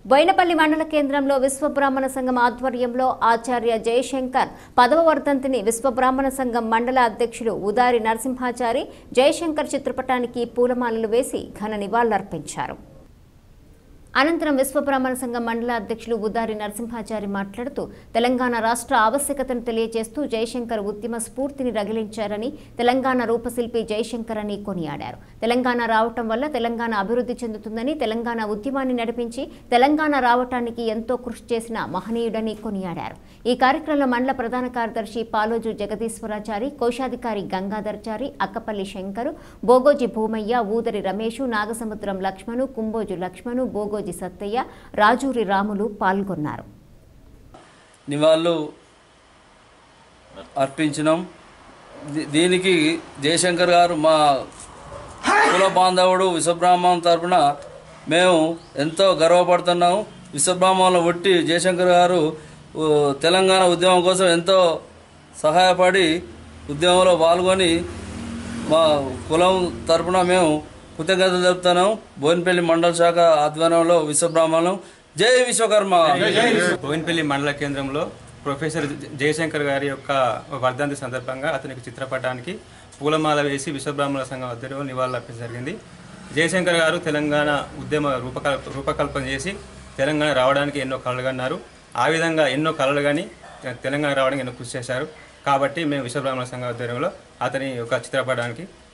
బోయినపల్లి మండల కేంద్రంలో విశ్వబ్రాహ్మణ సంఘం ఆధ్వర్యంలో ఆచార్య జయశంకర్ పదవ వర్ధంతిని విశ్వబ్రాహ్మణ సంఘం మండల అధ్యక్షులు ఉదారి నరసింహాచారి జయశంకర్ చిత్రపటానికి పూలమాలలు వేసి ఘన నివాళులర్పించారు అనంతరం విశ్వబ్రాహ్మణ సంఘం మండల అధ్యక్షులు ఉదారి నరసింహాచారి మాట్లాడుతూ తెలంగాణ రాష్ట్ర ఆవశ్యకతను తెలియజేస్తూ జయశంకర్ ఉద్యమ స్ఫూర్తిని రగిలించారని తెలంగాణ రూపశిల్పి జయశంకర్ అని కొనియాడారు తెలంగాణ రావటం వల్ల తెలంగాణ అభివృద్ధి చెందుతుందని తెలంగాణ ఉద్యమాన్ని నడిపించి తెలంగాణ రావటానికి ఎంతో కృషి చేసిన మహనీయుడని కొనియాడారు ఈ కార్యక్రమంలో మండల ప్రధాన కార్యదర్శి పాలోజు జగదీశ్వరాచారి కోశాధికారి గంగాధర్చారి అక్కపల్లి శంకరు బోగోజి భూమయ్య ఊదరి రమేషు నాగసముద్రం లక్ష్మణు కుంబోజు లక్ష్మణు బోగోజి సత్తయ్య రాజూరి రాములు పాల్గొన్నారు నివాళులు అర్పించినాం దీ- దీనికి జయశంకర్ గారు మా కుల బాంధవుడు విశ్వబ్రాహ్మణం తరపున మేము ఎంతో గర్వపడుతున్నాము విశ్వబ్రాహ్మణులు ఒట్టి జయశంకర్ గారు ఊ, తెలంగాణ ఉద్యమం కోసం ఎంతో సహాయపడి ఉద్యమంలో పాల్గొని మా కులం తరపున మేము కృతజ్ఞతలు తెలుపుతున్నాం బోయినపల్లి మండల శాఖ ఆధ్వర్యంలో విశ్వబ్రాహ్మణం జై విశ్వకర్మ బోయినపల్లి మండల కేంద్రంలో ప్రొఫెసర్ జ- జయశంకర్ గారి యొక్క వర్ధంతి సందర్భంగా అతనికి చిత్రపటానికి పూలమాల వేసి విశ్వబ్రాహ్మణ సంఘం ఆధ్వర్యంలో నివాళులు అర్పించడం జరిగింది జయశంకర్ గారు తెలంగాణ ఉద్యమ రూపకల్ప రూపకల్పన చేసి తెలంగాణ రావడానికి ఎన్నో కళలు కన్నారు ఆ విధంగా ఎన్నో కళలు కానీ తెలంగాణ రావడానికి ఎన్నో కృషి చేశారు కాబట్టి మేము విశ్వబ్రాహ్మణ సంఘం ఆధ్వర్యంలో అతని యొక్క చిత్రపటానికి